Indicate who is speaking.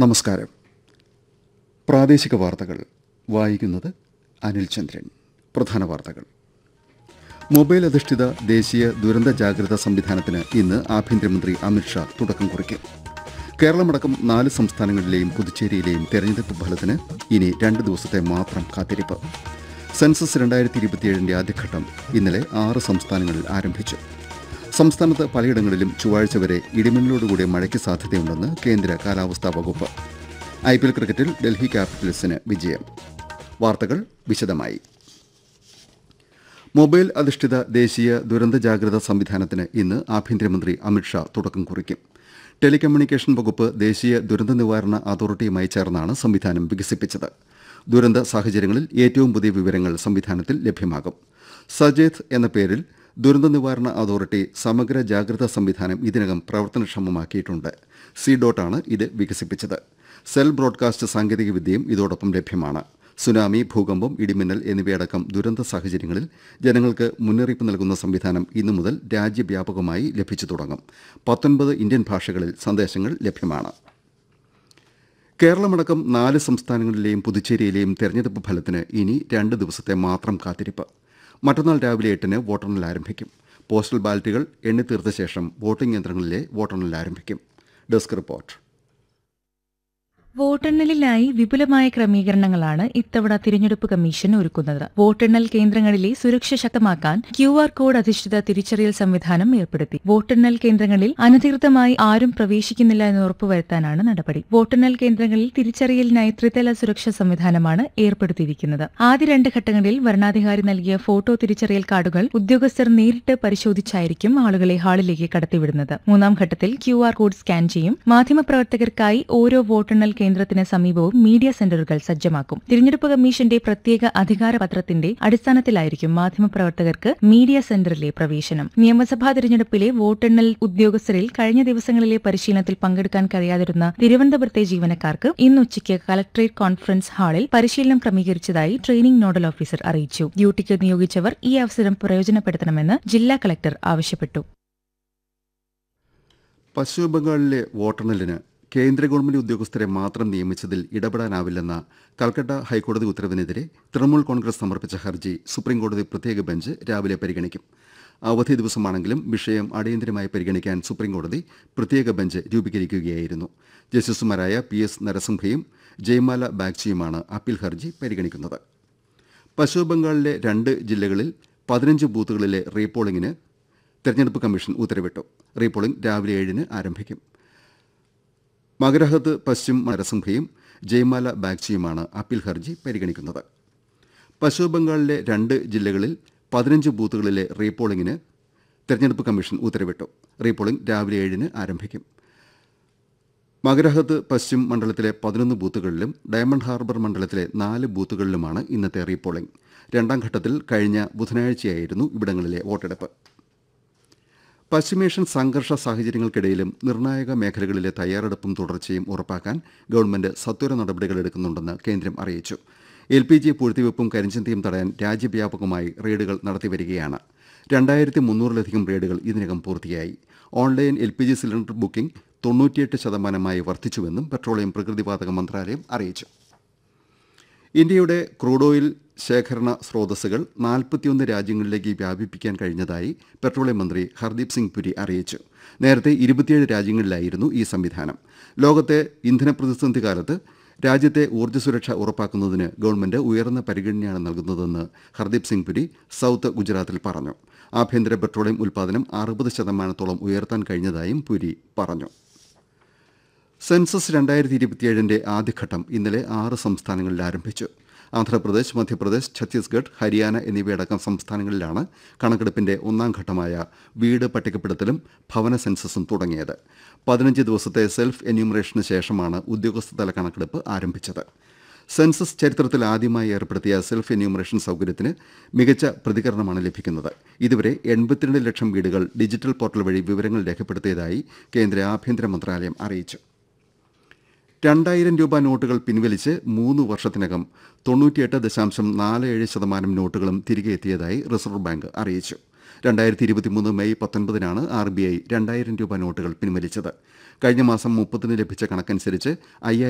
Speaker 1: നമസ്കാരം പ്രാദേശിക വാർത്തകൾ വായിക്കുന്നത് അനിൽ ചന്ദ്രൻ പ്രധാന വാർത്തകൾ മൊബൈൽ അധിഷ്ഠിത ദേശീയ ദുരന്ത ജാഗ്രതാ സംവിധാനത്തിന് ഇന്ന് ആഭ്യന്തരമന്ത്രി അമിത്ഷാ തുടക്കം കുറിക്കും കേരളമടക്കം നാല് സംസ്ഥാനങ്ങളിലെയും പുതുച്ചേരിയിലെയും തെരഞ്ഞെടുപ്പ് ഫലത്തിന് ഇനി രണ്ട് ദിവസത്തെ മാത്രം കാത്തിരിപ്പ് സെൻസസ് രണ്ടായിരത്തി ഇരുപത്തിയേഴിന്റെ ആദ്യഘട്ടം ഇന്നലെ ആറ് സംസ്ഥാനങ്ങളിൽ ആരംഭിച്ചു സംസ്ഥാനത്ത് പലയിടങ്ങളിലും ചൊവ്വാഴ്ച വരെ ഇടിമിന്നലോടുകൂടിയ മഴയ്ക്ക് സാധ്യതയുണ്ടെന്ന് കേന്ദ്ര കാലാവസ്ഥാ വകുപ്പ് ഐ പി എൽ ക്രിക്കറ്റിൽ ഡൽഹി ക്യാപിറ്റൽസിന് വിജയം വാർത്തകൾ വിശദമായി മൊബൈൽ അധിഷ്ഠിത ദേശീയ ദുരന്ത ജാഗ്രതാ സംവിധാനത്തിന് ഇന്ന് ആഭ്യന്തരമന്ത്രി അമിത്ഷാ തുടക്കം കുറിക്കും ടെലികമ്മ്യൂണിക്കേഷൻ വകുപ്പ് ദേശീയ ദുരന്ത നിവാരണ അതോറിറ്റിയുമായി ചേർന്നാണ് സംവിധാനം വികസിപ്പിച്ചത് ദുരന്ത സാഹചര്യങ്ങളിൽ ഏറ്റവും പുതിയ വിവരങ്ങൾ സംവിധാനത്തിൽ ലഭ്യമാകും സജേത് എന്ന പേരിൽ ദുരന്ത നിവാരണ അതോറിറ്റി സമഗ്ര ജാഗ്രതാ സംവിധാനം ഇതിനകം പ്രവർത്തനക്ഷമമാക്കിയിട്ടുണ്ട് സി ഡോട്ടാണ് ഇത് വികസിപ്പിച്ചത് സെൽ ബ്രോഡ്കാസ്റ്റ് സാങ്കേതികവിദ്യയും ഇതോടൊപ്പം ലഭ്യമാണ് സുനാമി ഭൂകമ്പം ഇടിമിന്നൽ എന്നിവയടക്കം ദുരന്ത സാഹചര്യങ്ങളിൽ ജനങ്ങൾക്ക് മുന്നറിയിപ്പ് നൽകുന്ന സംവിധാനം ഇന്നു മുതൽ രാജ്യവ്യാപകമായി ലഭിച്ചു തുടങ്ങും പത്തൊൻപത് ഇന്ത്യൻ ഭാഷകളിൽ സന്ദേശങ്ങൾ ലഭ്യമാണ് കേരളമടക്കം നാല് സംസ്ഥാനങ്ങളിലെയും പുതുച്ചേരിയിലെയും തെരഞ്ഞെടുപ്പ് ഫലത്തിന് ഇനി രണ്ട് ദിവസത്തെ മാത്രം കാത്തിരിപ്പ് മറ്റന്നാൾ രാവിലെ എട്ടിന് വോട്ടെണ്ണൽ ആരംഭിക്കും പോസ്റ്റൽ ബാലറ്റുകൾ എണ്ണിത്തീർത്ത ശേഷം വോട്ടിംഗ് യന്ത്രങ്ങളിലെ വോട്ടെണ്ണൽ ആരംഭിക്കും ഡെസ്ക് റിപ്പോർട്ട്
Speaker 2: വോട്ടെണ്ണലിനായി വിപുലമായ ക്രമീകരണങ്ങളാണ് ഇത്തവണ തിരഞ്ഞെടുപ്പ് കമ്മീഷൻ ഒരുക്കുന്നത് വോട്ടെണ്ണൽ കേന്ദ്രങ്ങളിലെ സുരക്ഷ ശക്തമാക്കാൻ ക്യു ആർ കോഡ് അധിഷ്ഠിത തിരിച്ചറിയൽ സംവിധാനം ഏർപ്പെടുത്തി വോട്ടെണ്ണൽ കേന്ദ്രങ്ങളിൽ അനധികൃതമായി ആരും പ്രവേശിക്കുന്നില്ല എന്ന് ഉറപ്പുവരുത്താനാണ് നടപടി വോട്ടെണ്ണൽ കേന്ദ്രങ്ങളിൽ തിരിച്ചറിയലിനായി ത്രിതല സുരക്ഷാ സംവിധാനമാണ് ഏർപ്പെടുത്തിയിരിക്കുന്നത് ആദ്യ രണ്ട് ഘട്ടങ്ങളിൽ വരണാധികാരി നൽകിയ ഫോട്ടോ തിരിച്ചറിയൽ കാർഡുകൾ ഉദ്യോഗസ്ഥർ നേരിട്ട് പരിശോധിച്ചായിരിക്കും ആളുകളെ ഹാളിലേക്ക് കടത്തിവിടുന്നത് മൂന്നാം ഘട്ടത്തിൽ ക്യു ആർ കോഡ് സ്കാൻ ചെയ്യും മാധ്യമപ്രവർത്തകർക്കായി ഓരോ വോട്ടെണ്ണൽ കേന്ദ്രത്തിന് സമീപവും മീഡിയ സെന്ററുകൾ സജ്ജമാക്കും തിരഞ്ഞെടുപ്പ് കമ്മീഷന്റെ പ്രത്യേക അധികാര പത്രത്തിന്റെ അടിസ്ഥാനത്തിലായിരിക്കും മാധ്യമപ്രവർത്തകർക്ക് മീഡിയ സെന്ററിലെ പ്രവേശനം നിയമസഭാ തിരഞ്ഞെടുപ്പിലെ വോട്ടെണ്ണൽ ഉദ്യോഗസ്ഥരിൽ കഴിഞ്ഞ ദിവസങ്ങളിലെ പരിശീലനത്തിൽ പങ്കെടുക്കാൻ കഴിയാതിരുന്ന തിരുവനന്തപുരത്തെ ജീവനക്കാർക്ക് ഇന്ന് ഉച്ചയ്ക്ക് കലക്ടറേറ്റ് കോൺഫറൻസ് ഹാളിൽ പരിശീലനം ക്രമീകരിച്ചതായി ട്രെയിനിംഗ് നോഡൽ ഓഫീസർ അറിയിച്ചു ഡ്യൂട്ടിക്ക് നിയോഗിച്ചവർ ഈ അവസരം പ്രയോജനപ്പെടുത്തണമെന്ന് ജില്ലാ കലക്ടർ ആവശ്യപ്പെട്ടു
Speaker 1: പശ്ചിമബംഗാളിലെ വോട്ടെണ്ണലിന് കേന്ദ്ര ഗവൺമെന്റ് ഉദ്യോഗസ്ഥരെ മാത്രം നിയമിച്ചതിൽ ഇടപെടാനാവില്ലെന്ന കൽക്കട്ട ഹൈക്കോടതി ഉത്തരവിനെതിരെ തൃണമൂൽ കോൺഗ്രസ് സമർപ്പിച്ച ഹർജി സുപ്രീംകോടതി പ്രത്യേക ബെഞ്ച് രാവിലെ പരിഗണിക്കും അവധി ദിവസമാണെങ്കിലും വിഷയം അടിയന്തരമായി പരിഗണിക്കാൻ സുപ്രീംകോടതി പ്രത്യേക ബെഞ്ച് രൂപീകരിക്കുകയായിരുന്നു ജസ്റ്റിസുമാരായ പി എസ് നരസിംഹയും ജയ്മാല ബാഗ്ചിയുമാണ് അപ്പീൽ ഹർജി പരിഗണിക്കുന്നത് പശ്ചിമബംഗാളിലെ രണ്ട് ജില്ലകളിൽ പതിനഞ്ച് ബൂത്തുകളിലെ റീപോളിംഗിന് തെരഞ്ഞെടുപ്പ് കമ്മീഷൻ ഉത്തരവിട്ടു റീപോളിംഗ് രാവിലെ ഏഴിന് ആരംഭിക്കും മകരഹത്ത് പശ്ചിം നരസിംഹയും ജയ്മാല ബാഗ്ചിയുമാണ് അപ്പീൽ ഹർജി പരിഗണിക്കുന്നത് പശ്ചിമബംഗാളിലെ രണ്ട് ജില്ലകളിൽ പതിനഞ്ച് ബൂത്തുകളിലെ റീപോളിംഗിന് തെരഞ്ഞെടുപ്പ് കമ്മീഷൻ ഉത്തരവിട്ടു റീപോളിംഗ് രാവിലെ ഏഴിന് ആരംഭിക്കും മകരഹത്ത് പശ്ചിം മണ്ഡലത്തിലെ പതിനൊന്ന് ബൂത്തുകളിലും ഡയമണ്ട് ഹാർബർ മണ്ഡലത്തിലെ നാല് ബൂത്തുകളിലുമാണ് ഇന്നത്തെ റീപോളിംഗ് രണ്ടാം ഘട്ടത്തിൽ കഴിഞ്ഞ ബുധനാഴ്ചയായിരുന്നു ഇവിടങ്ങളിലെ വോട്ടെടുപ്പ് പശ്ചിമേഷ്യൻ സംഘർഷ സാഹചര്യങ്ങൾക്കിടയിലും നിർണായക മേഖലകളിലെ തയ്യാറെടുപ്പും തുടർച്ചയും ഉറപ്പാക്കാൻ ഗവൺമെന്റ് സത്വര നടപടികൾ എടുക്കുന്നുണ്ടെന്ന് കേന്ദ്രം അറിയിച്ചു എൽ പി ജി പൂഴ്ത്തിവെപ്പും കരിഞ്ചന്തയും തടയാൻ രാജ്യവ്യാപകമായി റെയ്ഡുകൾ നടത്തിവരികയാണ് രണ്ടായിരത്തി മുന്നൂറിലധികം റെയ്ഡുകൾ ഇതിനകം പൂർത്തിയായി online L P G cylinder booking തൊണ്ണൂറ്റിയെട്ട് ശതമാനമായി വർദ്ധിച്ചുവെന്നും പെട്രോളിയം പ്രകൃതിവാതക മന്ത്രാലയം അറിയിച്ചു ഇന്ത്യയുടെ ക്രൂഡ് ഓയിൽ ശേഖരണ സ്രോതസ്സുകൾ നാൽപ്പത്തിയൊന്ന് രാജ്യങ്ങളിലേക്ക് വ്യാപിപ്പിക്കാൻ കഴിഞ്ഞതായി പെട്രോളിയം മന്ത്രി ഹർദീപ് സിംഗ് പുരി അറിയിച്ചു നേരത്തെ ഇരുപത്തിയേഴ് രാജ്യങ്ങളിലായിരുന്നു ഈ സംവിധാനം ലോകത്തെ ഇന്ധന പ്രതിസന്ധി കാലത്ത് രാജ്യത്തെ ഊർജ്ജ സുരക്ഷ ഉറപ്പാക്കുന്നതിന് ഗവൺമെന്റ് ഉയർന്ന പരിഗണനയാണ് നൽകുന്നതെന്ന് ഹർദീപ് സിംഗ് പുരി സൌത്ത് ഗുജറാത്തിൽ പറഞ്ഞു ആഭ്യന്തര പെട്രോളിയം ഉൽപ്പാദനം അറുപത് ശതമാനത്തോളം ഉയർത്താൻ കഴിഞ്ഞതായും പുരി പറഞ്ഞു സെൻസസ് രണ്ടായിരത്തി ഇരുപത്തിയേഴിന്റെ ആദ്യഘട്ടം ഇന്നലെ ആറ് സംസ്ഥാനങ്ങളിൽ ആരംഭിച്ചു ആന്ധ്രാപ്രദേശ് മധ്യപ്രദേശ് ഛത്തീസ്ഗഡ് ഹരിയാന എന്നിവയടക്കം സംസ്ഥാനങ്ങളിലാണ് കണക്കെടുപ്പിന്റെ ഒന്നാം ഘട്ടമായ വീട് പട്ടികപ്പെടുത്തലും ഭവന സെൻസസും തുടങ്ങിയത് പതിനഞ്ച് ദിവസത്തെ സെൽഫ് എന്യൂമറേഷന് ശേഷമാണ് ഉദ്യോഗസ്ഥതല കണക്കെടുപ്പ് ആരംഭിച്ചത് സെൻസസ് ചരിത്രത്തിൽ ആദ്യമായി ഏർപ്പെടുത്തിയ സെൽഫ് എന്യൂമറേഷൻ സൗകര്യത്തിന് മികച്ച പ്രതികരണമാണ് ലഭിക്കുന്നത് ഇതുവരെ എൺപത്തിരണ്ട് ലക്ഷം വീടുകൾ ഡിജിറ്റൽ പോർട്ടൽ വഴി വിവരങ്ങൾ രേഖപ്പെടുത്തിയതായി കേന്ദ്ര ആഭ്യന്തര മന്ത്രാലയം അറിയിച്ചു രണ്ടായിരം രൂപ നോട്ടുകൾ പിൻവലിച്ച് മൂന്ന് വർഷത്തിനകം തൊണ്ണൂറ്റിയെട്ട് ദശാംശം നാല് ഏഴ് ശതമാനം നോട്ടുകളും തിരികെ എത്തിയതായി റിസർവ് ബാങ്ക് അറിയിച്ചു രണ്ടായിരത്തി ഇരുപത്തിമൂന്ന് മെയ് പത്തൊൻപതിനാണ് ആർ ബി ഐ രണ്ടായിരം രൂപ നോട്ടുകൾ പിൻവലിച്ചത് കഴിഞ്ഞ മാസം മുപ്പതിന് ലഭിച്ച കണക്കനുസരിച്ച് അയ്യായിരം